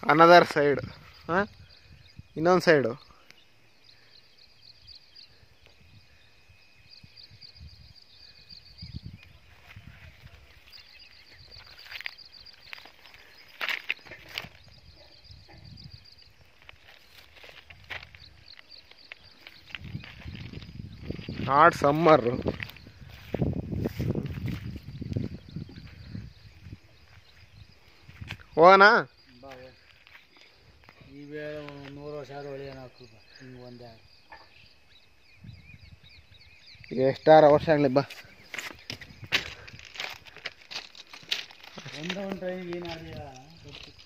another side ಹಾಂ ಇನ್ನೊಂದು side not ಸಮ್ಮರು ಹೋಗೋಣ ಬಾ ಈ ವೇಳೆ ನೂರು ವರ್ಷ ಆದ್ರೂ ಒಳ್ಳೆಯ ಹಾಕು ಬಾ ಹಿಂಗೆ ಒಂದೇ ಎಷ್ಟಾರ ವರ್ಷ ಆಗಲಿ ಬಾ ಒಂದೇ ಒಂದು ಟ್ರೈನಿಗೆ ಏನಾಗಲಿಲ್ಲ